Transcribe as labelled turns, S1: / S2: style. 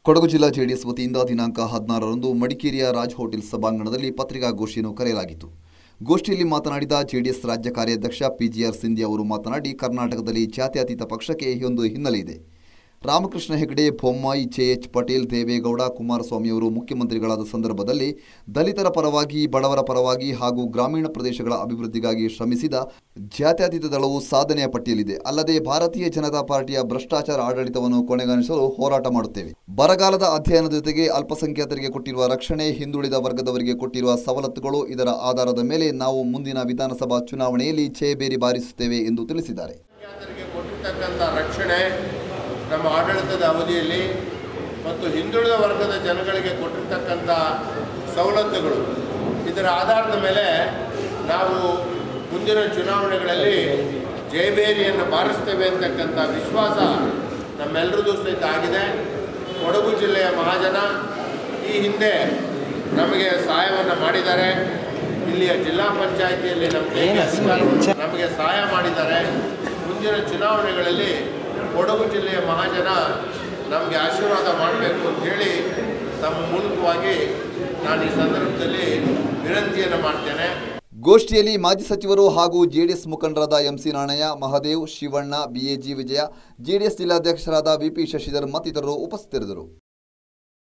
S1: ಕೊಡಗು ಜಿಲ್ಲಾ ಜೆಡಿಎಸ್ ವತಿಯಿಂದ ದಿನಾಂಕ ಹದಿನಾರರಂದು ಮಡಿಕೇರಿಯ ರಾಜ್ ಹೋಟೆಲ್ ಸಭಾಂಗಣದಲ್ಲಿ ಪತ್ರಿಕಾಗೋಷ್ಠಿಯನ್ನು ಕರೆಯಲಾಗಿತ್ತು ಗೋಷ್ಠಿಯಲ್ಲಿ ಮಾತನಾಡಿದ ಜೆಡಿಎಸ್ ರಾಜ್ಯ ಕಾರ್ಯಾಧ್ಯಕ್ಷ ಪಿಜಿಆರ್ ಸಿಂಧಿ ಅವರು ಮಾತನಾಡಿ ಕರ್ನಾಟಕದಲ್ಲಿ ಜಾತ್ಯತೀತ ಪಕ್ಷಕ್ಕೆ ಒಂದು ಹಿನ್ನೆಲೆ ಇದೆ ರಾಮಕೃಷ್ಣ ಹೆಗಡೆ ಬೊಮ್ಮಾಯಿ ಎಚ್ ಪಟೇಲ್ ದೇವೇಗೌಡ ಕುಮಾರಸ್ವಾಮಿಯವರು ಮುಖ್ಯಮಂತ್ರಿಗಳಾದ ಸಂದರ್ಭದಲ್ಲಿ ದಲಿತರ ಪರವಾಗಿ ಬಡವರ ಪರವಾಗಿ ಹಾಗೂ ಗ್ರಾಮೀಣ ಪ್ರದೇಶಗಳ ಅಭಿವೃದ್ಧಿಗಾಗಿ ಶ್ರಮಿಸಿದ ಜಾತ್ಯತೀತ ದಳವು ಸಾಧನೆಯ ಪಟ್ಟಿಯಲ್ಲಿದೆ ಅಲ್ಲದೆ ಭಾರತೀಯ ಜನತಾ ಪಾರ್ಟಿಯ ಭ್ರಷ್ಟಾಚಾರ ಆಡಳಿತವನ್ನು ಕೊನೆಗಾಣಿಸಲು ಹೋರಾಟ ಮಾಡುತ್ತೇವೆ ಬರಗಾಲದ ಅಧ್ಯಯನದ ಜೊತೆಗೆ ಅಲ್ಪಸಂಖ್ಯಾತರಿಗೆ ಕೊಟ್ಟಿರುವ ರಕ್ಷಣೆ ಹಿಂದುಳಿದ ವರ್ಗದವರಿಗೆ ಕೊಟ್ಟಿರುವ ಸವಲತ್ತುಗಳು ಇದರ ಆಧಾರದ ಮೇಲೆ ನಾವು ಮುಂದಿನ ವಿಧಾನಸಭಾ ಚುನಾವಣೆಯಲ್ಲಿ ಛೇಬೇರಿ ಬಾರಿಸುತ್ತೇವೆ ಎಂದು ತಿಳಿಸಿದ್ದಾರೆ
S2: ಅಲ್ಪಸಂಖ್ಯಾತರಿಗೆ ಕೊಟ್ಟಿರ್ತಕ್ಕಂಥ ರಕ್ಷಣೆ ನಮ್ಮ ಆಡಳಿತದ ಅವಧಿಯಲ್ಲಿ ಮತ್ತು ಹಿಂದುಳಿದ ವರ್ಗದ ಜನಗಳಿಗೆ ಕೊಟ್ಟಿರ್ತಕ್ಕಂಥ ಸವಲತ್ತುಗಳು ಇದರ ಆಧಾರದ ಮೇಲೆ ನಾವು ಮುಂದಿನ ಚುನಾವಣೆಗಳಲ್ಲಿ ಜಯಬೇರಿಯನ್ನು ಬಾರಿಸ್ತೇವೆ ಅಂತಕ್ಕಂಥ ವಿಶ್ವಾಸ ನಮ್ಮೆಲ್ಲರದ್ದು ಸಹಿತ ಆಗಿದೆ ಕೊಡಗು ಜಿಲ್ಲೆಯ ಮಹಾಜನ ಈ ಹಿಂದೆ ನಮಗೆ ಸಹಾಯವನ್ನು ಮಾಡಿದ್ದಾರೆ ಇಲ್ಲಿಯ ಜಿಲ್ಲಾ ಪಂಚಾಯಿತಿಯಲ್ಲಿ ನಮಗೆ ಅಧಿಕಾರಿಗಳು ನಮಗೆ ಸಹಾಯ ಮಾಡಿದ್ದಾರೆ ಮುಂದಿನ ಚುನಾವಣೆಗಳಲ್ಲಿ ಕೊಡಗು ಜಿಲ್ಲೆಯ ಮಹಾಜನ ನಮಗೆ ಆಶೀರ್ವಾದ ಮಾಡಬೇಕು ಅಂತ ಹೇಳಿ ತಮ್ಮ ಮೂಲಕವಾಗಿ ನಾನು ಈ ಸಂದರ್ಭದಲ್ಲಿ ವಿನಂತಿಯನ್ನು ಮಾಡ್ತೇನೆ
S1: ಗೋಷ್ಠಿಯಲ್ಲಿ ಮಾಜಿ ಸಚಿವರು ಹಾಗೂ ಜೆಡಿಎಸ್ ಮುಖಂಡರಾದ MC Nanaiah Mahadev Shivanna BAG Vijaya JDS ಜಿಲ್ಲಾಧ್ಯಕ್ಷರಾದ ವಿಪಿ ಶಶಿಧರ್ ಮತ್ತಿತರರು ಉಪಸ್ಥಿತರಿದ್ದರು